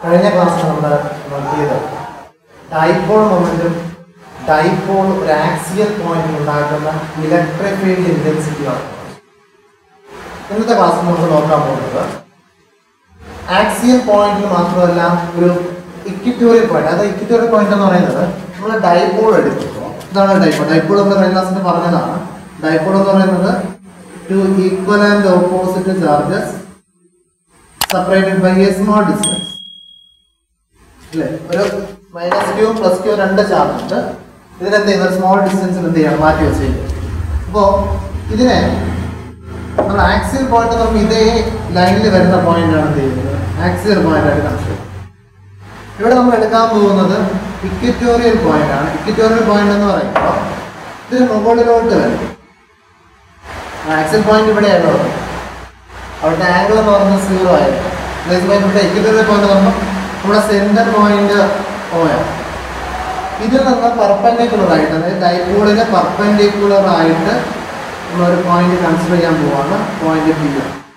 കഴിഞ്ഞ ക്ലാസ്സിൽ നമ്മൾ നോക്കിയത് ഡൈപോൾ മൊമെന്റും ഡൈപോൾ ഒരു ആക്സിയൽ പോയിന്റിൽ ഉണ്ടാക്കുന്ന ഇലക്ട്രിക് ഫീൽഡ് ഇന്റൻസിറ്റി ആണ് ഇന്നത്തെ ക്ലാസ്സിൽ നമുക്ക് നോക്കാൻ പോകുന്നത് ആക്സിയൽ പോയിന്റിൽ മാത്രമല്ല ഒരു ഇക്വിറ്റോറിയൽ പോയിന്റ് അത് ഇക്വിറ്റോറിയൽ പോയിന്റ് എന്ന് പറയുന്നത് നമ്മൾ ഡൈപോൾ എടുക്കുമ്പോൾ ഇതാണ് ഡൈപോൾ ഡൈപോൾ നമ്മൾ കഴിഞ്ഞ ക്ലാസ്സിൽ പറഞ്ഞതാണ് ഡൈപോൾ എന്ന് പറയുന്നത് two equal and opposite charges separated by a small distance അല്ലേ ഒരു മൈനസ് ക്യൂ പ്ലസ് ക്യൂ രണ്ട് ചാർജ് ഉണ്ട് ഇതിനെന്ത് ചെയ്യുന്നത് സ്മോൾ ഡിസ്റ്റൻസിൽ എന്ത് ചെയ്യണം മാറ്റി വെച്ചിരിക്കും അപ്പോൾ ഇതിനെ നമ്മൾ ആക്സിയൽ പോയിന്റ് നമ്മൾ ഇതേ ലൈനിൽ വരുന്ന പോയിന്റ് ആണ് എന്ത് ചെയ്യുന്നത് ആക്സിയൽ പോയിന്റ് ആയിട്ട് കൺസിഡർ ഇവിടെ നമ്മൾ എടുക്കാൻ പോകുന്നത് ഇക്വിറ്റോറിയൽ പോയിന്റ് ആണ് ഇക്വിറ്റോറിയൽ പോയിന്റ് എന്ന് പറയുമ്പോൾ ഇത് മുകളിലോട്ട് വരും ആക്സിയൽ പോയിന്റ് ഇവിടെയാണ് അവിടുത്തെ ആംഗിൾ എന്ന് പറയുന്നത് സീറോ ആയിരുന്നു അതേസമയം ഇവിടെ ഇക്വിറ്റോറിയൽ പോയിന്റ് പറയുമ്പോൾ നമ്മുടെ സെന്റർ പോയിന്റ് ഓയാണ് ഇതിൽ നിന്ന് പെർപെൻഡിക്കുലർ ആയിട്ട് അതായത് ഡൈപോളിന് പെർപെൻഡിക്കുലർ ആയിട്ട് നമ്മളൊരു പോയിന്റ് കൺസിഡർ ചെയ്യാൻ പോവാണ് പോയിന്റ് പി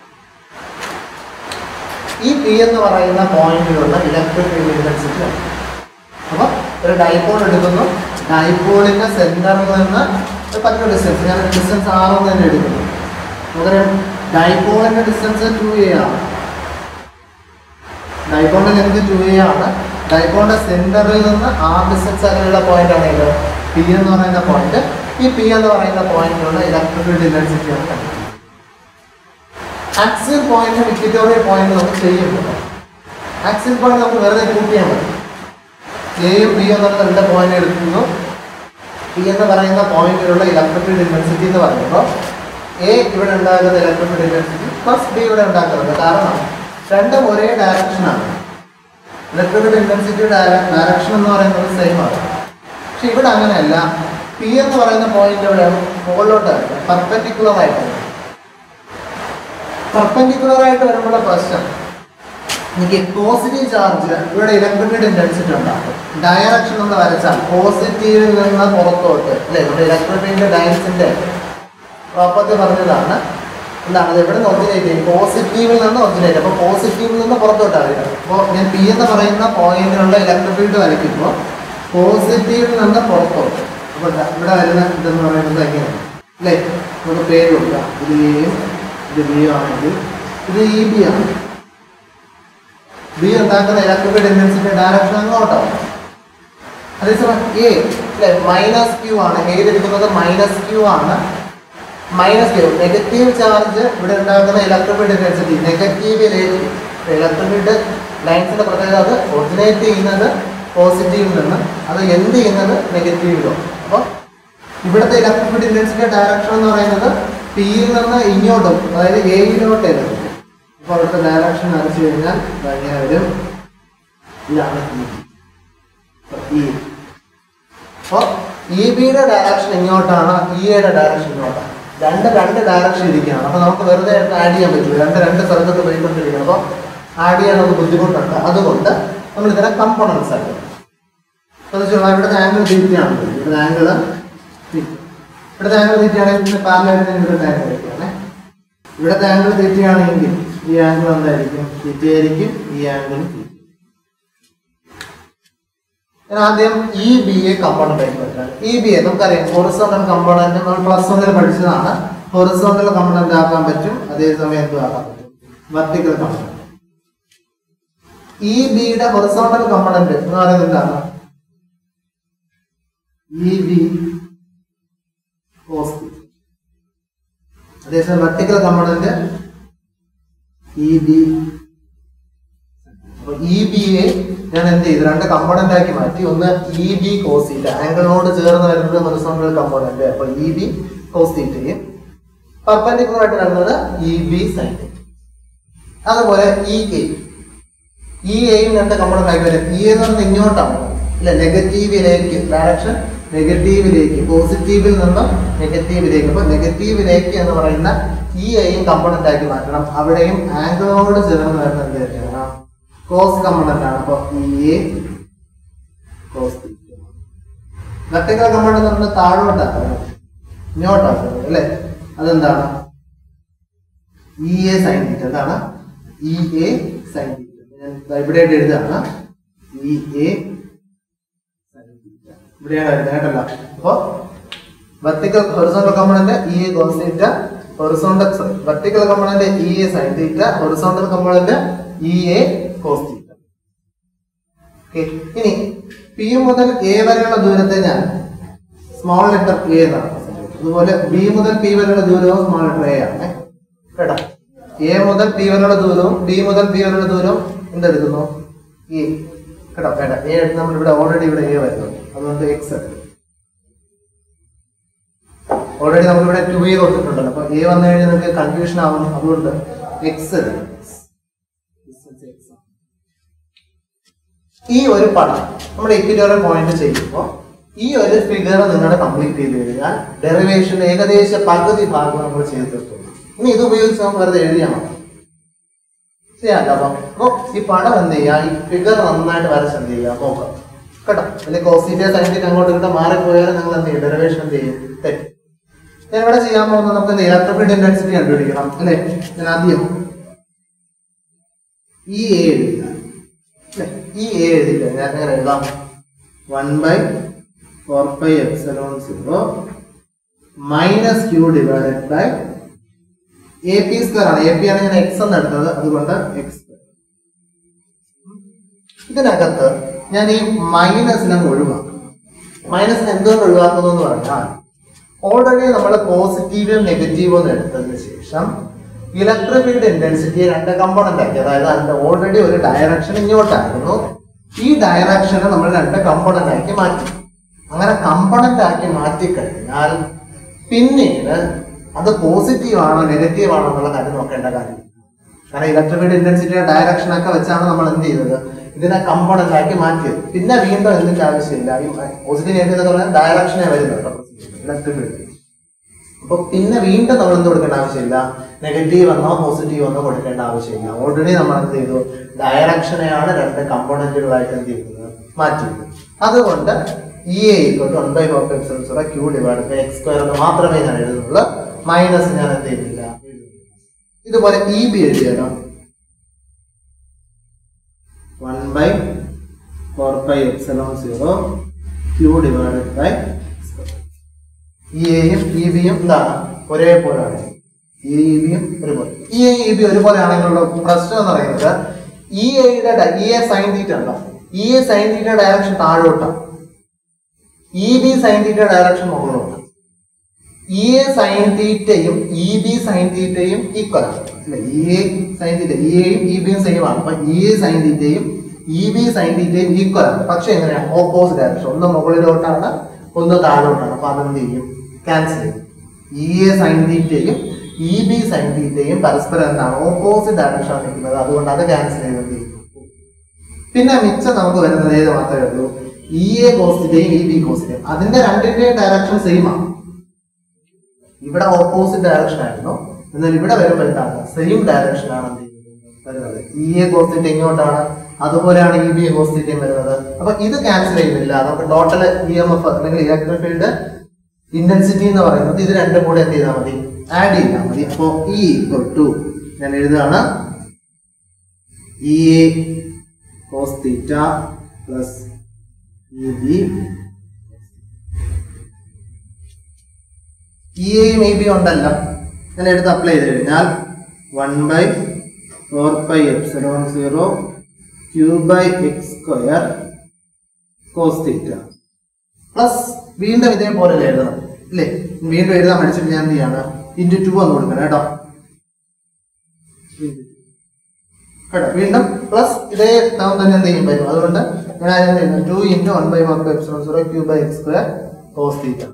ഈ പി എന്ന് പറയുന്ന പോയിന്റിലുള്ള ഇലക്ട്രിക് ഫീൽഡ് ഇന്റൻസിറ്റി ആണ് അപ്പോൾ ഒരു ഡൈപോൾ എടുക്കുന്നു ഡൈപോളിന്റെ സെന്ററിൽ നിന്ന് ഒരു പത്ത് ഡിസ്റ്റൻസ് ഞാൻ ഡിസ്റ്റൻസ് ആറെന്ന് തന്നെ എടുക്കുന്നു നമുക്കറിയാം ഡൈപോളിന്റെ ഡിസ്റ്റൻസ് ടു എ ആണ് ഡൈപോളിന്റെ ലെങ്ത് ടു എ ആണ് ഡൈപോളിന്റെ സെന്ററിൽ നിന്ന് ആർ ഡിസ്റ്റൻസ് അകലെയുള്ള പോയിന്റ് ആണ് ഇത് പി എന്ന് പറയുന്ന പോയിന്റ് ഈ പി എന്ന് പറയുന്ന പോയിന്റിലുള്ള ഇലക്ട്രിക് ഫീൽഡ് ഇന്റൻസിറ്റി ആണ് കണ്ടുപിടിക്കുന്നത് ആക്സിയൽ പോയിന്റ് ഇക്വിറ്റോറിയൽ പോയിന്റ് നമുക്ക് ചെയ്യുന്നുണ്ട് ആക്സിയൽ പോയിന്റ് നമുക്ക് വെറുതെ കൂട്ട് ചെയ്യാൻ പറ്റും എയും ബി എന്ന് പറയുന്ന രണ്ട് പോയിന്റ് എടുക്കുന്നു പി എന്ന് പറയുന്ന പോയിന്റിലുള്ള ഇലക്ട്രിക് ഫീൽഡ് ഇന്റൻസിറ്റി എന്ന് പറയുമ്പോൾ എ ഇവിടെ ഉണ്ടാകുന്ന electric field intensity plus B ഇവിടെ ഉണ്ടാക്കുന്നത് കാരണം രണ്ടും ഒരേ ഡയറക്ഷനാണ് ഇലക്ട്രിക് ഫീൽഡ് ഇന്റൻസിറ്റി ഡയറക്ഷൻ എന്ന് പറയുന്നത് സെയിം ആണ് പക്ഷെ ഇവിടെ അങ്ങനെയല്ല പി എന്ന് പറയുന്ന പോയിന്റ് ഇവിടെ മുകളിലോട്ടാണ് പെർപെൻഡിക്കുലർ ആയിട്ട് പെർപെൻഡിക്കുലർ ആയിട്ട് വരുമ്പോൾ പ്രശ്നം എനിക്ക് പോസിറ്റീവ് ചാർജ് ഇവിടെ ഇലക്ട്രിക് ഫീൽഡ് ഇന്റൻസിറ്റി ഉണ്ടാകും ഡയറക്ഷൻ നമ്മൾ വരച്ചാൽ പോസിറ്റീവിൽ നിന്ന് പുറത്തോട്ട് അല്ലേ നമ്മുടെ ഇലക്ട്രിക് ഫീൽഡ് ലൈൻസിന്റെ പ്രോപ്പർട്ടി പറഞ്ഞതാണ് എന്താണ് അത് എവിടെ നിന്ന് ഒറിജിനേറ്റ് ചെയ്യും പോസിറ്റീവിൽ നിന്ന് ഒറിജിനേറ്റ് അപ്പോൾ പോസിറ്റീവിൽ നിന്ന് പുറത്തോട്ടാണ് വരിക അപ്പോൾ ഞാൻ പി എന്ന് പറയുന്ന പോയിന്റിലുള്ള ഇലക്ട്രിക് ഫീൽഡ് വരയ്ക്കുമ്പോൾ പോസിറ്റീവിൽ നിന്ന് പുറത്തോട്ട് അപ്പോൾ ദാ ഇവിടെ വരുന്ന ഇതെന്ന് പറയുന്നത് എങ്ങനെയാണ് അല്ലേ നമുക്ക് പേര് കൊടുക്കാം ഇത് എയും ഇത് ബിയും ആണെങ്കിൽ ഇത് ഇ ബി ആണ് ബി ഉണ്ടാക്കുന്ന ഇലക്ട്രിക് ഫീൽഡ് ഇന്റൻസിറ്റി ഡയറക്ഷൻ അങ്ങോട്ടാണ് അതേസമയം എ അല്ലെ മൈനസ് ക്യൂ ആണ് എഴുതിയിരിക്കുന്നത് മൈനസ് ക്യൂ ആണ് മൈനസ് ക്യൂ നെഗറ്റീവ് ചാർജ് ഇവിടെ ഉണ്ടാക്കുന്ന ഇലക്ട്രിക് ഫീൽഡ് ഇന്റൻസിറ്റി നെഗറ്റീവിലേക്ക് ഇലക്ട്രിക് ഫീൽഡ് ലൈൻസിന്റെ പ്രത്യേകത അത് ഒറിജിനേറ്റ് ചെയ്യുന്നത് പോസിറ്റീവിൽ നിന്ന് അത് എന്ത് ചെയ്യുന്നത് നെഗറ്റീവിലോ അപ്പോൾ ഇവിടുത്തെ ഇലക്ട്രിക് ഫീൽഡ് ഇന്റൻസിറ്റി ഡയറക്ഷൻ എന്ന് പറയുന്നത് പിയിൽ നിന്ന് ഇങ്ങോട്ടും അതായത് എയിലോട്ട് എഴുതും അപ്പോൾ അവിടുത്തെ ഡയറക്ഷൻ വരച്ചു കഴിഞ്ഞാൽ ഇങ്ങനെ വരും ഇതാണ് ഇ അപ്പോൾ ഇ ബിയുടെ ഡയറക്ഷൻ ഇങ്ങോട്ടാണ് ഇയുടെ ഡയറക്ഷൻ ഇങ്ങോട്ടാണ് രണ്ട് രണ്ട് ഡയറക്ഷൻ ഇരിക്കുകയാണ് അപ്പോൾ നമുക്ക് വെറുതെ ആഡ് ചെയ്യാൻ പറ്റില്ല രണ്ട് രണ്ട് സ്ഥലത്തോട്ട് പോയിക്കൊണ്ടിരിക്കുകയാണ് അപ്പോൾ ആഡ് ചെയ്യാൻ നമുക്ക് ബുദ്ധിമുട്ടുണ്ട് അതുകൊണ്ട് നമ്മൾ ഇതിനെ കമ്പോണൻസ് ആയിട്ട് ശ്രദ്ധിച്ചോളാം ഇവിടുത്തെ ആംഗിൾ തീറ്റയാണ് ഇവിടുത്തെ ആംഗിൾ ഇവിടുത്തെ ആംഗിൾ തീറ്റയാണെങ്കിൽ പാരലായിട്ട് ഞാൻ ഇവിടുത്തെ ആംഗിൾ വയ്ക്കുകയാണേ ഇവിടുത്തെ ആംഗിൾ തീറ്റയാണെങ്കിൽ ഈ ആംഗിൾ എന്തായിരിക്കും തീറ്റയായിരിക്കും ഈ ആംഗിൾ ഞാൻ ആദ്യം ഇ ബി എ കമ്പോണന്റ് ആയിട്ട് വരാം ഇ ബി എ നമുക്കറിയാം ഹൊറിസോണ്ടൽ കമ്പോണന്റ് നമ്മൾ പ്ലസ് വണ്ണിൽ പഠിച്ചതാണ് ഹൊറിസോണ്ടൽ കമ്പോണന്റ് ആക്കാൻ പറ്റും അതേസമയം എന്തും ആക്കാൻ പറ്റും വെർട്ടിക്കൽ കമ്പോണന്റ് ഇ ബിയുടെ ഹൊറിസോണ്ടൽ കമ്പോണന്റ് എന്ന് പറയുന്നത് എന്താണ് ഇ ബി അതേസമയം വെർട്ടിക്കൽ കമ്പോണന്റ് ഇ ബി അപ്പൊ ഇ ബി എ ഞാൻ എന്ത് ചെയ്തു രണ്ട് കമ്പോണന്റ് ആക്കി മാറ്റി ഒന്ന് ഇ ബി കോസീറ്റ ആംഗിളിനോട് ചേർന്ന് വരുന്നത് ഹൊറിസോണ്ടൽ കമ്പോണന്റ് അപ്പൊ ഇ ബി കോസീറ്റയും പെർപെൻഡിക്കുലർ ആയിട്ട് വരുന്നത് ഇ ബി സൈൻ അതുപോലെ ഇ എ ഇ എയും രണ്ട് കമ്പോണന്റ് ആക്കി വരും ഇ എന്ന് പറയുന്നത് ഇങ്ങോട്ടാണ് ഇല്ല നെഗറ്റീവിലേക്ക് ഡയറക്ഷൻ നെഗറ്റീവിലേക്ക് പോസിറ്റീവിൽ നിന്നും നെഗറ്റീവിലേക്ക് അപ്പൊ നെഗറ്റീവിലേക്ക് എന്ന് പറയുന്ന ഇ എയും കമ്പോണന്റ് ആക്കി മാറ്റണം അവിടെയും ആംഗിളോട് ചേർന്ന് വരുന്നത് എന്തായിരിക്കണം കോസ് കമ്പോണന്റ് ആണ് അപ്പൊ E A cos vertical component നമ്മൾ താഴോട്ടാക്കുന്നത് ഇങ്ങോട്ടാക്കുന്നത് അല്ലേ അതെന്താണ് ഇ എ സൈൻ തീറ്റ എന്താണ് ഇ എ സൈൻ തീറ്റ ഞാൻ ദാ ഇവിടെയായിട്ട് എഴുതുകയാണ് ഇ എ ഇവിടെയാണ് എഴുതുന്നത് കേട്ടല്ലോ അപ്പോ vertical horizontal component E A cos theta horizontal sorry vertical component E A sine theta horizontal component E A cos theta Okay. ഇനി പി മുതൽ എ വരെയുള്ള ദൂരത്തെ ഞാൻ സ്മോൾ ലെറ്റർ എ എന്നാണ് present ചെയ്യുന്നത്. അതുപോലെ ബി മുതൽ പി വരെയുള്ള ദൂരവും സ്മോൾ ലെറ്റർ എ ആണ് കേട്ടോ എ മുതൽ പി വരെയുള്ള ദൂരവും ബി മുതൽ പി വരെയുള്ള ദൂരവും എന്തെടുക്കുന്നു ഈ കേട്ടോ വേണ്ട എ എടുത്ത് നമ്മൾ ഇവിടെ ഓൾറെഡി ഇവിടെ എ വരുന്നു അതുകൊണ്ട് എക്സ് ഓൾറെഡി നമ്മൾ ഇവിടെ ടു എ കൊടുത്തിട്ടുണ്ടല്ലോ അപ്പൊ എ വന്നു കഴിഞ്ഞാൽ നിങ്ങൾക്ക് കൺഫ്യൂഷൻ ആവും അതുകൊണ്ട് എക്സ് ഈ ഒരു പടം നമ്മുടെ ഇക്വിറ്റോറിയൽ പോയിന്റ് ചെയ്യുമ്പോൾ ഈ ഒരു ഫിഗർ നിങ്ങൾ കംപ്ലീറ്റ് ചെയ്ത് കഴിഞ്ഞാൽ ഡെറിവേഷൻ ഏകദേശ പകുതി ഭാഗം നമ്മൾ ചെയ്ത് തീർക്കുന്നു ഇനി ഇത് ഉപയോഗിച്ച് നമുക്ക് വെറുതെ എഴുതിയാൽ മതി ചെയ്യാമല്ലോ അപ്പൊ അപ്പൊ ഈ പടം എന്ത് ചെയ്യുക ഈ ഫിഗർ നന്നായിട്ട് വരച്ച് എന്ത് ചെയ്യുക നോക്കാം കേട്ടോ അല്ലെങ്കിൽ കോസീറ്റ സൈൻറ്റിക്ക് അങ്ങോട്ട് ഇങ്ങോട്ട് മാറിപ്പോയാൽ നിങ്ങൾ എന്ത് ചെയ്യും ഡെറിവേഷൻ എന്ത് ചെയ്യും തെറ്റും ഞാൻ ഇവിടെ ചെയ്യാൻ പോകുന്നത് നമുക്ക് ഇലക്ട്രിക് ഇന്റൻസിറ്റി കണ്ടുപിടിക്കണം അല്ലേ ഞാൻ ആദ്യം ഈ എ എഴുതുക അല്ലേ? ഈ എ എഴുതി കഴിഞ്ഞാൽ എങ്ങനെ എഴുതാം one by four by epsilon zero minus Q divided by A P square ആണ് എ പി ആണ് ഞാൻ എക്സ് എന്ന് എടുത്തത് അതുകൊണ്ട് എക്സ് ഇതിനകത്ത് ഞാൻ ഈ മൈനസിനെ ഒഴിവാക്കും മൈനസിനെ എന്തുകൊണ്ട് ഒഴിവാക്കുന്നു എന്ന് പറഞ്ഞാൽ ഓൾറെഡി നമ്മൾ പോസിറ്റീവും നെഗറ്റീവും എന്ന് എടുത്തതിന് ശേഷം ഇലക്ട്രിക് ഫീൽഡ് ഇന്റൻസിറ്റി രണ്ട് കമ്പോണന്റ് ആക്കി അതായത് അതിന്റെ ഓൾറെഡി ഒരു ഡയറക്ഷൻ ഇങ്ങോട്ടായിരുന്നു ഈ ഡയറക്ഷനെ നമ്മൾ രണ്ട് കമ്പോണന്റ് ആക്കി മാറ്റി അങ്ങനെ കമ്പോണന്റ് ആക്കി മാറ്റി കഴിഞ്ഞാൽ പിന്നീട് അത് പോസിറ്റീവ് ആണോ നെഗറ്റീവ് ആണോ എന്നുള്ള കാര്യം നോക്കേണ്ട കാര്യം കാരണം ഇലക്ട്രിക് ഫീൽഡ് ഇന്റൻസിറ്റിയുടെ ഡയറക്ഷൻ ഒക്കെ വെച്ചാണ് നമ്മൾ എന്ത് ചെയ്തത് ഇതിനെ കമ്പോണന്റ് ആക്കി മാറ്റിയത് പിന്നെ വീണ്ടും എന്തിന്റെ ആവശ്യമില്ല ഈ പോസിറ്റീവ് നെഗറ്റീവ് എന്ന് പറഞ്ഞാൽ ഡയറക്ഷനെ വരുന്നത് ഇലക്ട്രിക് ഫീൽഡ് അപ്പൊ പിന്നെ വീണ്ടും നമ്മൾ എന്ത് കൊടുക്കേണ്ട ആവശ്യമില്ല നെഗറ്റീവ് എന്നോ പോസിറ്റീവ് എന്നോ കൊടുക്കേണ്ട ആവശ്യമില്ല ഓൾറെഡി നമ്മൾ എന്ത് ചെയ്തു ഡയറക്ഷനെയാണ് രണ്ട് കമ്പോണന്റുകളായിട്ട് എന്ത് ചെയ്യുന്നത് മാറ്റിയത് അതുകൊണ്ട് E A equate one by four X Q divide by X square എന്ന് മാത്രമേ ഞാൻ എഴുതുന്നുള്ളൂ മൈനസ് ഞാൻ എന്ത് ചെയ്യുന്നില്ല ഇതുപോലെ ഇ ബി എഴുതിയാലോ one by four by epsilon zero Q divided by E എയും ഇ ബിയും എന്താണ് ഒരേപോലെയാണ് ഇ ഇ ബിയും ഒരുപോലെ ഇ എ ഇ ബി ഒരുപോലെ ആണെങ്കിലുള്ള പ്രശ്നം എന്ന് പറയുന്നത് ഇ എയുടെ ഇ എ സൈൻ തീറ്റ ഉണ്ടോ E A sine theta direction താഴോട്ടാണ് E B sine theta direction മുകളിലോട്ട് ഇ എ സൈൻ തീറ്റയും ഇ ബി സൈൻ തീറ്റയും ഈക്വൽ ആണ് അല്ലെ E A sine theta E എയും ഇ ബിയും സെയിം ആണ് അപ്പൊ ഇ എ സൈൻ തീറ്റയും ഇ ബി സൈൻ തീറ്റയും ഈക്വൽ ആണ് പക്ഷെ എങ്ങനെയാണ് ഓപ്പോസിറ്റ് ഡയറക്ഷൻ ഒന്ന് മുകളിലോട്ടാണ് ഒന്ന് താഴോട്ടാണ് അപ്പൊ അതെന്ത് ചെയ്യും ക്യാൻസൽ ചെയ്യും ഇ എ സൈൻ തീറ്റയും ഇ ബി സൈൻ തീറ്റയും പരസ്പരം എന്താണ് ഓപ്പോസിറ്റ് ഡയറക്ഷൻ നിൽക്കുന്നത് അതുകൊണ്ട് അത് ക്യാൻസൽ ചെയ്ത് എന്ത് ചെയ്യും പിന്നെ മിച്ചം നമുക്ക് വരുന്നത് ഏത് മാത്രമേ ഉള്ളൂ ഇ എ കോസിന്റെയും ഇ ബി കോസിന്റെയും അതിന്റെ രണ്ടിന്റെയും ഡയറക്ഷൻ സെയിം ആണ് ഇവിടെ ഓപ്പോസിറ്റ് ഡയറക്ഷൻ ആയിരുന്നു എന്നാൽ ഇവിടെ വരുമ്പോൾ എന്താണ് സെയിം ഡയറക്ഷൻ ആണ് എന്ത് ചെയ്യുന്നത് വരുന്നത് ഇ എ കോസിന്റെ ഇങ്ങോട്ടാണ് അതുപോലെയാണ് ഇ ബി കോസിന്റെയും വരുന്നത് അപ്പൊ ഇത് ക്യാൻസൽ ചെയ്യുന്നില്ല നമുക്ക് ടോട്ടൽ ഇ എം എഫ് അല്ലെങ്കിൽ ഇലക്ട്രിക് ഫീൽഡ് ഇന്റൻസിറ്റി എന്ന് പറയുന്നത് ഇത് രണ്ടും കൂടെ എന്ത് ചെയ്താൽ മതി ആഡ് ചെയ്താൽ മതി അപ്പോ ഇ ഈക്വൽ ടു ഞാൻ എഴുതുകയാണ് E A cos theta plus E B E എയും ഇ ബി ഉണ്ടല്ലോ ഞാൻ എടുത്ത് അപ്ലൈ ചെയ്ത് കഴിഞ്ഞാൽ one by four by epsilon zero Q by X square cos theta plus വീണ്ടും ഇതേപോലെ എഴുതണം ഇല്ലേ വീണ്ടും എഴുതാൻ പഠിച്ചിട്ട് ഞാൻ എന്ത് ചെയ്യാണ് ഇൻറ്റു ടു എന്ന് കൊടുക്കണം കേട്ടോ കേട്ടോ വീണ്ടും പ്ലസ് ഇതേ ടേം തന്നെ എന്ത് ചെയ്യും വരും അതുകൊണ്ട് ഞാൻ എന്ത് ചെയ്യുന്നു two into one by one by epsilon zero Q by X square cos theta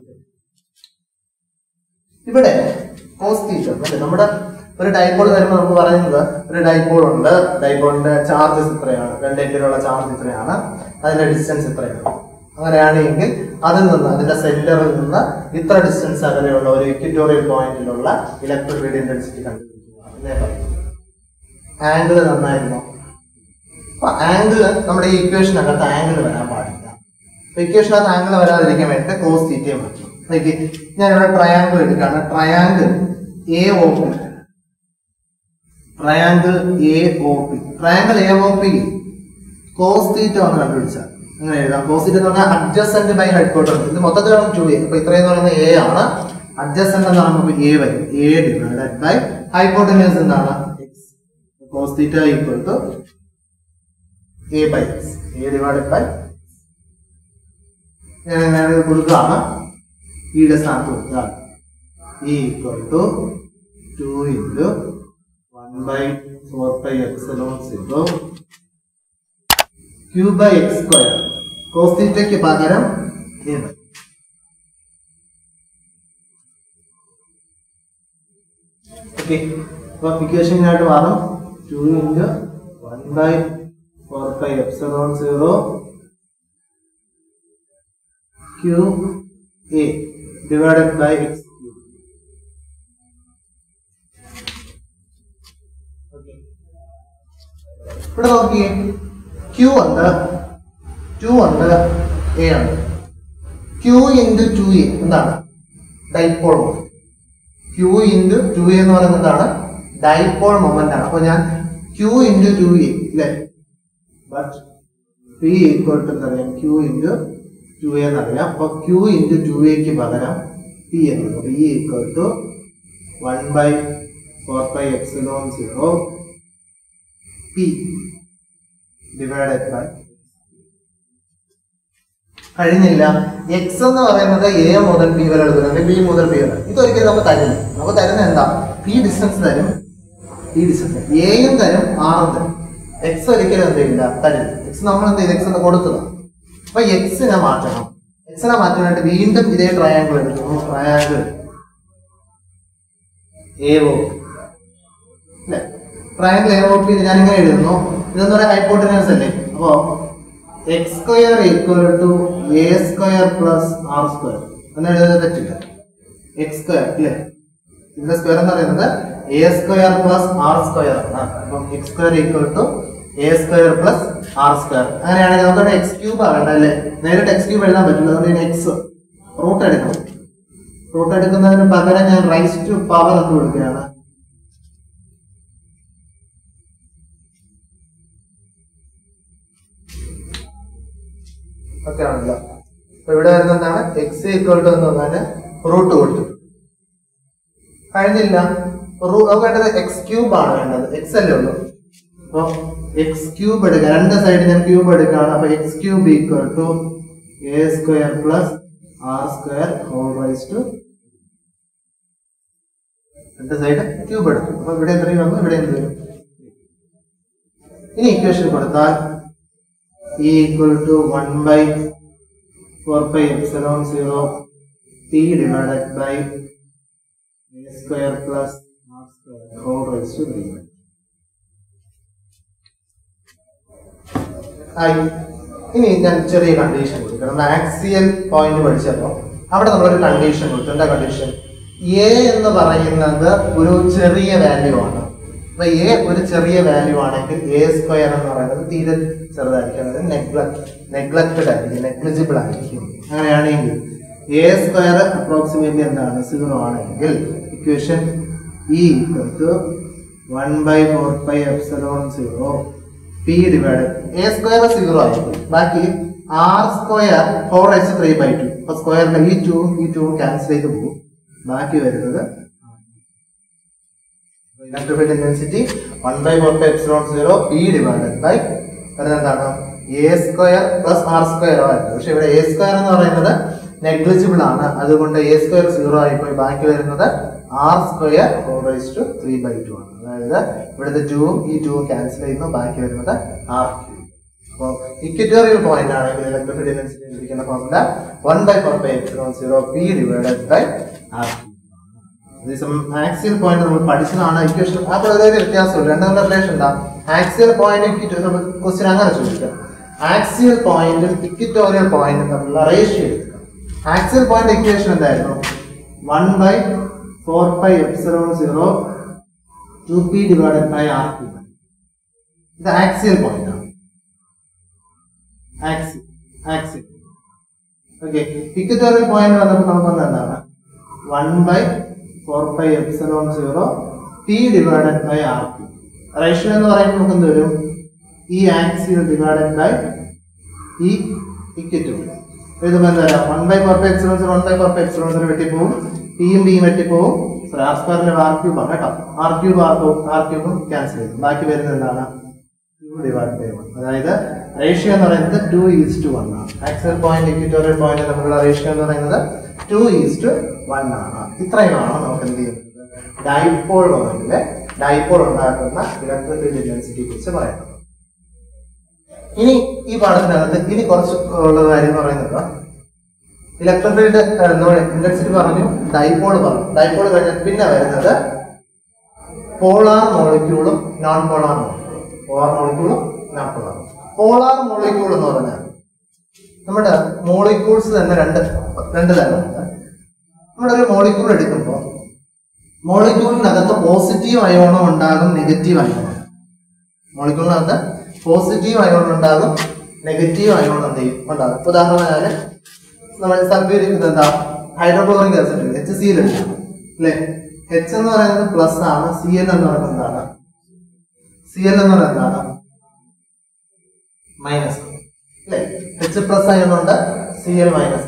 ഇവിടെ കോസ് തീറ്റ അല്ലേ നമ്മുടെ ഒരു ഡൈപോൾ വരുമ്പോൾ നമുക്ക് പറയുന്നത് ഒരു ഡൈപോൾ ഉണ്ട് ഡൈപോളിന്റെ ചാർജസ് ഇത്രയാണ് രണ്ട് എൻഡിലുള്ള ചാർജ് ഇത്രയാണ് അതിന്റെ ഡിസ്റ്റൻസ് ഇത്രയാണ് അങ്ങനെയാണെങ്കിൽ അതിൽ നിന്ന് അതിന്റെ സെന്ററിൽ നിന്ന് ഇത്ര ഡിസ്റ്റൻസ് അകലെയുള്ള ഒരു ഇക്വിറ്റോറിയൽ പോയിന്റിലുള്ള ഇലക്ട്രിക് ഫീൽഡ് ഇന്റൻസിറ്റി കണ്ടുപിടിക്കുക എന്നേ പറയുന്നത് ആംഗിൾ നന്നായിരുന്നു അപ്പൊ ആംഗിൾ നമ്മുടെ ഈ ഇക്വേഷനകത്ത് ആംഗിൾ വരാൻ പാടില്ല അപ്പൊ ഇക്വേഷനകത്ത് ആംഗിൾ വരാതിരിക്കാൻ വേണ്ടി കോസ് തീറ്റയെ മാറ്റി നോക്കി ഞാൻ ഇവിടെ ട്രയാങ്കിൾ എടുക്കുകയാണ് triangle A O triangle A O P triangle A O P cos theta ഒന്ന് കണ്ടുപിടിച്ചാൽ അങ്ങനെ എഴുതാം കോസ് തീറ്റ എന്ന് പറഞ്ഞാൽ അഡ്ജസ്റ്റന്റ് ബൈ ഹെഡ് ക്വാർട്ടർ ഇത് മൊത്തത്തിലാണ് ടു എ അപ്പൊ ഇത്രയും എന്ന് പറയുന്നത് എ ആണ് അഡ്ജസ്റ്റന്റ് എന്ന് പറയുമ്പോൾ എ വരും എ ഡിവൈഡഡ് ബൈ ഹൈപ്പോട്ടന്യൂസ് എന്താണ് cos theta equal to A by X A divided by ഞാൻ ഞാൻ ഇത് കൊടുക്കുകയാണ് ഇയുടെ സ്ഥാനത്ത് കൊടുക്കുകയാണ് E equal to two into one by four by epsilon zero Q by X square കോസ്തീറ്റയ്ക്ക് പകരം എ ബൈ ഓക്കെ അപ്പൊ ഇക്വേഷനായിട്ട് മാറും two into one by four by epsilon zero Q A divided by X Q ഇവിടെ നോക്കിയേ Q ഉണ്ട് two ഉണ്ട് A ഉണ്ട് ക്യൂ ഇൻറ്റു ടു എ എന്താണ് dipole moment Q into two A എന്ന് പറയുന്നത് എന്താണ് ഡൈപോൾ മൊമെന്റ് ആണ് അപ്പൊ ഞാൻ ക്യൂ ഇൻറ്റു ടു എ അല്ലേ ബട്ട് പി ഈക്വൽ ടു എന്നറിയാം ക്യൂ ഇൻറ്റു ടു എ എന്നറിയാം അപ്പൊ ക്യൂ ഇൻറ്റു ടു എക്ക് പകരം പി എന്ന് P equal to one by four by epsilon zero P divided by കഴിഞ്ഞില്ല എക്സ് എന്ന് പറയുന്നത് എ മുതൽ പി വരെ എടുക്കുന്നത് അല്ലെങ്കിൽ ബി മുതൽ പി വരെ ഇതൊരിക്കലും നമുക്ക് തരില്ല നമുക്ക് തരുന്ന എന്താ പി ഡിസ്റ്റൻസ് തരും പി ഡിസ്റ്റൻസ് എയും തരും ആറും തരും എക്സ് ഒരിക്കലും എന്ത് ചെയ്യില്ല തരില്ല എക്സ് നമ്മൾ എന്ത് ചെയ്ത് എക്സ് എന്ന് കൊടുത്തതാണ് അപ്പൊ എക്സിനെ മാറ്റണം എക്സിനെ മാറ്റാനായിട്ട് വീണ്ടും ഇതേ ട്രയാങ്കിൾ എടുക്കുന്നു ട്രയാങ്കിൾ എ ഒ അല്ലെ ട്രയാങ്കിൾ എ ഒ പി ഞാൻ ഇങ്ങനെ എഴുതുന്നു ഇതെന്ന് പറയാൻ ഹൈപ്പോട്ടനസ് അല്ലേ അപ്പോ X square equal to A square plus R square എന്ന് എഴുതുന്നത് തെറ്റില്ല എക്സ് സ്ക്വയർ അല്ലേ ഇതിന്റെ സ്ക്വയർ എന്ന് പറയുന്നത് A square plus R square ആണ് അപ്പം X square equal to A square plus R square അങ്ങനെയാണെങ്കിൽ നമുക്ക് എക്സ് ക്യൂബ് ആകണ്ട അല്ലേ നേരിട്ട് എക്സ് ക്യൂബ് എഴുതാൻ പറ്റില്ല അതുകൊണ്ട് എക്സ് റൂട്ട് എടുക്കണം റൂട്ട് എടുക്കുന്നതിന് പകരം ഞാൻ റൈസ് ടു പവർ എന്ന് കൊടുക്കുകയാണ് ഒക്കെ ആണല്ലോ അപ്പൊ ഇവിടെ വരുന്ന എന്താണ് എക്സ് ഈക്വൽ ടു എന്ന് പറഞ്ഞാല് റൂട്ട് കൊടുത്തു കഴിഞ്ഞില്ല റൂ നമുക്ക് വേണ്ടത് എക്സ് ക്യൂബ് ആണ് വേണ്ടത് എക്സ് അല്ലേ ഉള്ളൂ അപ്പൊ എക്സ് ക്യൂബ് എടുക്കുക രണ്ട് സൈഡിൽ ഞാൻ ക്യൂബ് എടുക്കുകയാണ് അപ്പൊ X cube equal to A square plus R square whole raise to രണ്ട് സൈഡ് ക്യൂബ് എടുക്കും അപ്പൊ ഇവിടെ എത്രയും വന്നു ഇവിടെ എന്ത് വരും ഇനി ഇക്വേഷൻ കൊടുത്താൽ e equal to 1 by 4 pi epsilon 0 p divided by a square plus r square whole raised to 3 ആയി ഇനി ഞാൻ ചെറിയ കണ്ടീഷൻ കൊടുക്കണം നമ്മൾ ആക്സിയൽ പോയിന്റ് പഠിച്ചപ്പോൾ അവിടെ നമ്മളൊരു കണ്ടീഷൻ കൊടുത്തു എന്താ കണ്ടീഷൻ എ എന്ന് പറയുന്നത് ഒരു ചെറിയ വാല്യൂ ആണ് അപ്പൊ എ ഒരു ചെറിയ വാല്യൂ ആണെങ്കിൽ എ സ്ക്വയർ എന്ന് പറയുന്നത് തീരെ ചെറുതായിരിക്കും അതായത് നെഗ്ലക്ട് നെഗ്ലക്റ്റഡ് ആയിരിക്കും നെഗ്ലിജിബിൾ ആയിരിക്കും അങ്ങനെയാണെങ്കിൽ എ സ്ക്വയർ അപ്രോക്സിമേറ്റ്ലി എന്താണ് സീറോ ആണെങ്കിൽ equation E equal to one by four by epsilon zero P divide A square zero ആയിരിക്കും ബാക്കി R square four H three by two അപ്പൊ സ്ക്വയറിന്റെ ഈ ടു ഈ ടു ക്യാൻസൽ ചെയ്ത് പോകും ബാക്കി വരുന്നത് electrified intensity one by four by epsilon zero P divided by വരുന്നത് എന്താണ് A square plus R square ആയിരുന്നു പക്ഷെ ഇവിടെ എ സ്ക്വയർ എന്ന് പറയുന്നത് നെഗ്ലിജിബിൾ ആണ് അതുകൊണ്ട് എ സ്ക്വയർ സീറോ ആയിപ്പോയി ബാക്കി വരുന്നത് R square raise to three by two ആണ് അതായത് ഇവിടുത്തെ ടൂവും ഈ ടൂവും ക്യാൻസൽ ചെയ്യുന്നു ബാക്കി വരുന്നത് ആർ ക്യൂ അപ്പോൾ ഇക്വറ്റോറിയൽ പോയിന്റ് ആണെങ്കിൽ ഇലക്ട്രിഫൈഡ് ഇന്റൻസിറ്റി ഇരിക്കുന്ന formula one by four by epsilon zero P divided by R Q axial point നമ്മൾ പഠിച്ചതാണ് ഇക്വേഷൻ അപ്പോൾ ഒരു വ്യത്യാസമില്ല രണ്ടും റിലേഷൻ എന്താ ആക്സിയൽ പോയിന്റ് ക്വസ്റ്റ്യൻ അങ്ങനെ ചോദിക്കാം ആക്സിയൽ പോയിന്റും ഇക്വിറ്റോറിയൽ പോയിന്റും തമ്മിലുള്ള റേഷ്യോ എടുക്കുക ആക്സിയൽ പോയിന്റ് ഇക്വേഷൻ എന്തായിരുന്നു one by four by epsilon zero two P divided by R Q ഇത് ആക്സിയൽ പോയിന്റ് ആണ് axial axial okay equatorial point വന്നപ്പോൾ നമുക്ക് വന്നത് എന്താണ് one by four by epsilon zero P divided by R P ratio എന്ന് പറയുമ്പോൾ നമുക്ക് എന്ത് വരും ഈ ആക്സിൽ ഡിവൈഡഡ് ബൈ ഈ ഇക്വിറ്റ് എഴുതുമ്പോൾ എന്താ പറയുക one by per excellence one by per എക്സലൻസിന് വെട്ടിപ്പോവും പിയും ബിയും വെട്ടിപ്പോവും സോറി ആർ സ്ക്വയറിന്റെ ആർ ക്യൂബ് ആണ് കേട്ടോ ആർ ക്യൂബ് ആർ ആർ ക്യൂബും ക്യാൻസൽ ചെയ്തു ബാക്കി വരുന്നത് എന്താണ് ടു ഡിവൈഡ് ബൈ വൺ അതായത് റേഷ്യോ എന്ന് പറയുന്നത് ടു ഈസ് ടു വൺ ആണ് ആക്സൽ പോയിന്റ് ഇക്വിറ്റോറിയൽ പോയിന്റ് തമ്മിലുള്ള റേഷ്യോ എന്ന് പറയുന്നത് ടു ഈസ് ടു വൺ ആണ് ഇത്രയുമാണ് നമുക്ക് എന്ത് ചെയ്യുന്നത് ഡൈപോൾ മൊമെന്റിലെ ഡൈപോൾ ഉണ്ടാക്കുന്ന ഇലക്ട്രിക് ഫീൽഡ് ഇന്റൻസിറ്റിയെ കുറിച്ച് പറയുന്നത് ഇനി ഈ പാഠത്തിനകത്ത് ഇനി കുറച്ച് ഉള്ള കാര്യം എന്ന് പറയുന്നത് ഇലക്ട്രിക് ഫീൽഡ് ഇന്റൻസിറ്റി പറഞ്ഞു ഡൈപോൾ പറഞ്ഞു ഡൈപോൾ കഴിഞ്ഞാൽ പിന്നെ വരുന്നത് പോളാർ മോളിക്യൂളും നോൺ പോളാർ മോളിക്യൂളും പോളാർ മോളിക്യൂളും നോൺ പോളാർ പോളാർ മോളിക്യൂൾ എന്ന് പറഞ്ഞാൽ നമ്മുടെ മോളിക്യൂൾസ് തന്നെ രണ്ട് രണ്ട് തരമുണ്ട് നമ്മുടെ ഒരു മോളിക്യൂൾ എടുക്കുമ്പോൾ മോളിക്യൂളിനകത്ത് പോസിറ്റീവ് അയോണും ഉണ്ടാകും നെഗറ്റീവ് അയോണും മോളിക്യൂളിനകത്ത് പോസിറ്റീവ് അയോൺ ഉണ്ടാകും നെഗറ്റീവ് അയോൺ എന്ത് ചെയ്യും ഉണ്ടാകും ഉദാഹരണമായി നമ്മൾ സബ്യൂരിക്കുന്നത് എന്താ hydrochloric acid H C L എടുക്കാം അല്ലേ എച്ച് എന്ന് പറയുന്നത് പ്ലസ് ആണ് സി എൽ എന്ന് പറയുന്നത് എന്താണ് സി എൽ എന്ന് പറയുന്നത് എന്താണ് മൈനസ് അല്ലേ എച്ച് പ്ലസ് ആയതുകൊണ്ട് സി എൽ മൈനസ്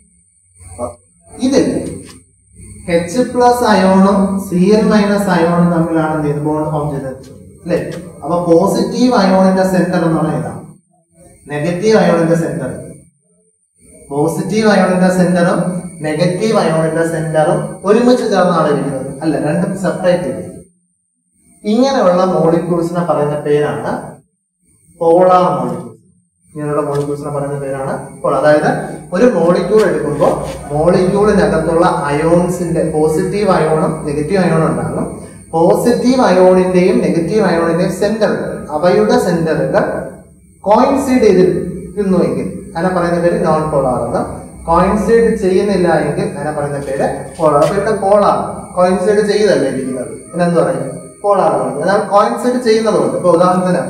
ഇതിൽ എച്ച് പ്ലസ് അയോണും സി എൽ മൈനസ് അയോണും തമ്മിലാണ് എന്ത് ചെയ്യുന്നത് ബോണ്ട് ഫോം ചെയ്തത് അല്ലേ അപ്പൊ പോസിറ്റീവ് അയോണിന്റെ സെന്റർ എന്ന് പറഞ്ഞാൽ ഇതാണ് നെഗറ്റീവ് അയോണിന്റെ സെന്റർ പോസിറ്റീവ് അയോണിന്റെ സെന്ററും നെഗറ്റീവ് അയോണിന്റെ സെന്ററും ഒരുമിച്ച് ചേർന്നാണ് ഇരിക്കുന്നത് അല്ല രണ്ടും സെപ്പറേറ്റ് ചെയ്ത് ഇങ്ങനെയുള്ള മോളിക്യൂൾസിനെ പറയുന്ന പേരാണ് പോളാർ മോളിക്യൂൾസ് ഇങ്ങനെയുള്ള മോളിക്യൂൾസിനെ പറയുന്ന പേരാണ് പോളാർ അതായത് ഒരു മോളിക്യൂൾ എടുക്കുമ്പോൾ മോളിക്യൂളിനകത്തുള്ള അയോൺസിന്റെ പോസിറ്റീവ് അയോണും നെഗറ്റീവ് അയോണും ഉണ്ടാകും പോസിറ്റീവ് അയോണിന്റെയും നെഗറ്റീവ് അയോണിന്റെയും സെന്ററുകൾ അവയുടെ സെന്ററുകൾ കോയിൻസൈഡ് ചെയ്തിരുന്നുവെങ്കിൽ അതിനെ പറയുന്ന പേര് നോൺ പോളാർ എന്ന് കോയിൻസൈഡ് ചെയ്യുന്നില്ല എങ്കിൽ അതിനെ പറയുന്ന പേര് പോളാർ അപ്പൊ ഇവിടെ പോളാർ കോയിൻസൈഡ് ചെയ്തല്ലേ ഇരിക്കുന്നത് പിന്നെന്ത് പറയും പോളാർ എന്നാൽ കോയിൻസൈഡ് ചെയ്യുന്നതുകൊണ്ട് ഇപ്പൊ ഉദാഹരണത്തിന്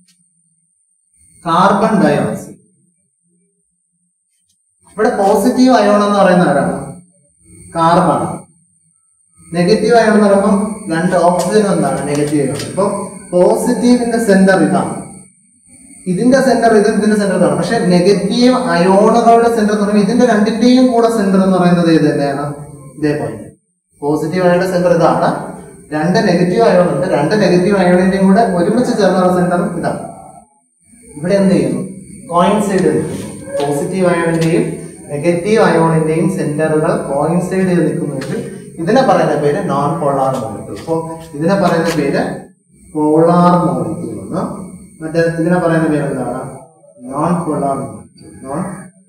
കാർബൺ ഡയോക്സൈഡ് ഇവിടെ പോസിറ്റീവ് അയോൺ എന്ന് പറയുന്ന ആരാണ് കാർബൺ നെഗറ്റീവ് അയോൺ എന്ന് പറയുമ്പോൾ രണ്ട് ഓക്സിജൻ എന്താണ് നെഗറ്റീവ് അയോൺ ഇപ്പൊ പോസിറ്റീവിന്റെ സെന്റർ ഇതാണ് ഇതിന്റെ സെന്റർ ഇത് ഇതിന്റെ സെന്റർ ഇതാണ് പക്ഷെ നെഗറ്റീവ് അയോണുകളുടെ സെന്റർ എന്ന് പറയുമ്പോൾ ഇതിന്റെ രണ്ടിന്റെയും കൂടെ സെന്റർ എന്ന് പറയുന്നത് ഏത് തന്നെയാണ് ഇതേ പോയിന്റ് പോസിറ്റീവ് അയോണിന്റെ സെന്റർ ഇതാണ് രണ്ട് നെഗറ്റീവ് അയോൺ ഉണ്ട് രണ്ട് നെഗറ്റീവ് അയോണിന്റെയും കൂടെ ഒരുമിച്ച് ചേർന്നുള്ള സെന്റർ ഇതാണ് ഇവിടെ എന്ത് ചെയ്യുന്നു കോയിൻസൈഡ് പോസിറ്റീവ് അയോണിന്റെയും നെഗറ്റീവ് അയോണിന്റെയും സെന്ററുകൾ കോയിൻസൈഡ് ചെയ്ത് നിൽക്കുന്നുവെങ്കിൽ ഇതിനെ പറയുന്ന പേര് നോൺ പോളാർ മോളിക്യൂൾ അപ്പോ ഇതിനെ പറയുന്ന പേര് പോളാർ മോളിക്യൂൾ എന്ന് മറ്റേ ഇതിനെ പറയുന്ന പേര് എന്താണ് non polar molecule non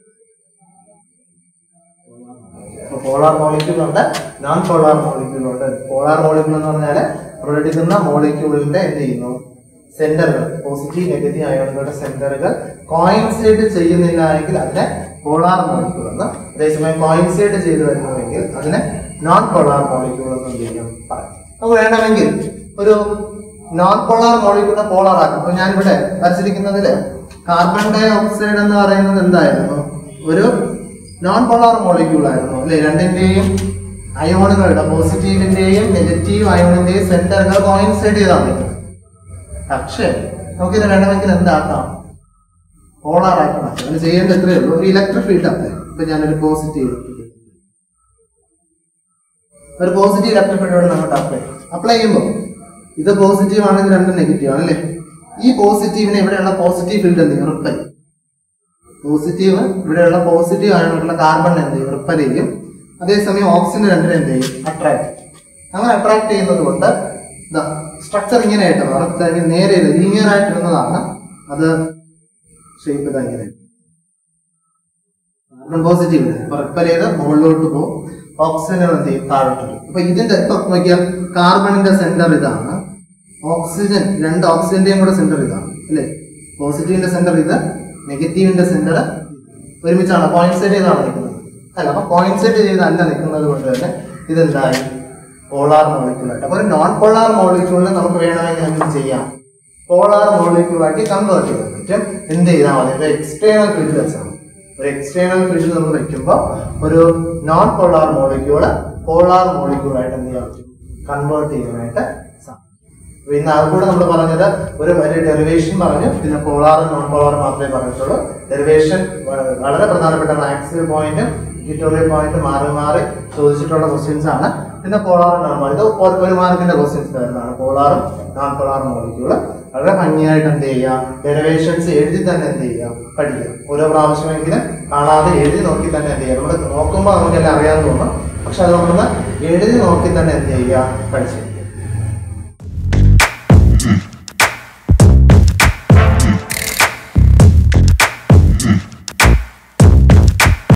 polar molecule ഉണ്ട് നോൺ പോളാർ മോളിക്യൂൾ ഉണ്ട് പോളാർ മോളിക്യൂൾ എന്ന് പറഞ്ഞാൽ നമ്മൾ എടുക്കുന്ന മോളിക്യൂളിന്റെ എന്ത് ചെയ്യുന്നു സെന്ററുകൾ പോസിറ്റീവ് നെഗറ്റീവ് അയോണുകളുടെ സെന്ററുകൾ കോയിൻസൈഡ് ചെയ്യുന്നില്ല എങ്കിൽ അതിനെ പോളാർ മോളിക്യൂൾ എന്ന് അതേസമയം കോയിൻസൈഡ് ചെയ്തു വരുന്നുവെങ്കിൽ അതിനെ നോൺ പോളാർ മോളിക്യൂൾ എന്ന് എന്ത് ചെയ്യും പറയാം നമുക്ക് വേണമെങ്കിൽ ഒരു നോൺ പോളാർ മോളിക്യൂളിനെ പോളാർ ആക്കും അപ്പൊ ഞാനിവിടെ വരച്ചിരിക്കുന്നതില് കാർബൺ ഡൈ ഓക്സൈഡ് എന്ന് പറയുന്നത് എന്തായിരുന്നു ഒരു നോൺ പോളാർ മോളിക്യൂൾ ആയിരുന്നു അല്ലെ രണ്ടിന്റെയും അയോണുകളുടെ പോസിറ്റീവിന്റെയും നെഗറ്റീവ് അയോണിന്റെയും സെന്ററുകൾ കോയിൻസൈഡ് ചെയ്താൽ മതി പക്ഷേ നമുക്കിത് വേണമെങ്കിൽ എന്താക്കാം പോളാർ ആക്കണം അതിന് ചെയ്യേണ്ട എത്രയേ ഉള്ളൂ ഒരു ഇലക്ട്രിക് ഫീൽഡ് അപ്ലൈ ഇപ്പൊ ഞാനൊരു പോസിറ്റീവ് ഒരു പോസിറ്റീവ് ഇലക്ട്രിക് ഫീൽഡോട് നമ്മൾ അപ്ലൈ അപ്ലൈ ചെയ്യുമ്പോൾ ഇത് പോസിറ്റീവ് ആണ് ഇത് രണ്ടും നെഗറ്റീവ് ആണ് അല്ലേ ഈ പോസിറ്റീവിനെ ഇവിടെയുള്ള പോസിറ്റീവ് ഫീൽഡ് എന്ത് ചെയ്യും റിപ്പൽ പോസിറ്റീവ് ഇവിടെയുള്ള പോസിറ്റീവ് ആയിട്ടുള്ള കാർബൺ എന്ത് ചെയ്യും റിപ്പൽ ചെയ്യും അതേസമയം ഓക്സിജൻ രണ്ടിനെ എന്ത് ചെയ്യും അട്രാക്ട് അങ്ങനെ അട്രാക്ട് ചെയ്യുന്നത് കൊണ്ട് സ്ട്രക്ചർ ഇങ്ങനെ ആയിട്ട് മാറും നേരെ ലീനിയർ ആയിട്ടിരുന്നതാണ് അത് ഷേപ്പ് ഇതാ ഇങ്ങനെ കാർബൺ പോസിറ്റീവ് റിപ്പൽ ചെയ്ത് മുകളിലോട്ട് പോകും ഓക്സിജൻ എന്ത് ചെയ്യും താഴോട്ട് വരും അപ്പൊ ഇതിന്റെ ഇപ്പൊ നോക്കിയാൽ കാർബണിന്റെ സെന്റർ ഇതാണ് ഓക്സിജൻ രണ്ട് ഓക്സിജന്റെയും കൂടെ സെന്റർ ഇതാണ് അല്ലേ പോസിറ്റീവിന്റെ സെന്റർ ഇത് നെഗറ്റീവിന്റെ സെന്റർ ഒരുമിച്ചാണ് കോയിൻസൈഡ് ചെയ്താണ് നിൽക്കുന്നത് അല്ല അപ്പൊ കോയിൻസൈഡ് ചെയ്തല്ല നിൽക്കുന്നത് കൊണ്ട് തന്നെ ഇതെന്തായി പോളാർ മോളിക്യൂൾ ആയിട്ട് അപ്പൊ ഒരു നോൺ പോളാർ മോളിക്യൂളിനെ നമുക്ക് വേണമെങ്കിൽ എന്ത് ചെയ്യാം പോളാർ മോളിക്യൂൾ ആക്കി കൺവേർട്ട് ചെയ്യാൻ പറ്റും എന്ത് ചെയ്താൽ മതി ഒരു എക്സ്റ്റേണൽ ഫീൽഡ് വെച്ചാണ് ഒരു എക്സ്റ്റേണൽ ഫീൽഡ് നമ്മൾ വെക്കുമ്പോൾ ഒരു non polar molecule polar molecule ആയിട്ട് എന്ത് ചെയ്യാൻ പറ്റും കൺവേർട്ട് ചെയ്യാനായിട്ട് സാധിക്കും പിന്നെ അത് കൂടെ നമ്മൾ പറഞ്ഞത് ഒരു വലിയ ഡെറിവേഷൻ പറഞ്ഞു പിന്നെ പോളാറും നോൺ പോളാറും മാത്രമേ പറഞ്ഞിട്ടുള്ളൂ ഡെറിവേഷൻ വളരെ പ്രധാനപ്പെട്ട മാക്സിമം പോയിന്റും ഇക്വിറ്റോറിയൽ പോയിന്റ് മാറി മാറി ചോദിച്ചിട്ടുള്ള ക്വസ്റ്റ്യൻസ് ആണ് പിന്നെ പോളാറും നോൺ പോളാർ ഇത് ഒരു- ഒരു മാർക്കിന്റെ ക്വസ്റ്റ്യൻസ് വരുന്നതാണ് പോളാറും നോൺ പോളാറും മോളിക്യൂള് വളരെ ഭംഗിയായിട്ട് എന്ത് ചെയ്യാം ഡെറിവേഷൻസ് എഴുതി തന്നെ എന്ത് ചെയ്യാം പഠിക്കാം ഓരോ പ്രാവശ്യമെങ്കിലും കാണാതെ എഴുതി നോക്കി തന്നെ എന്ത് ചെയ്യാം നമ്മൾ നോക്കുമ്പോൾ നമുക്കെല്ലാം അറിയാൻ തോന്നും പക്ഷെ അത് നമ്മളൊന്ന് എഴുതി നോക്കി തന്നെ എന്ത് ചെയ്യുക പഠിച്ചു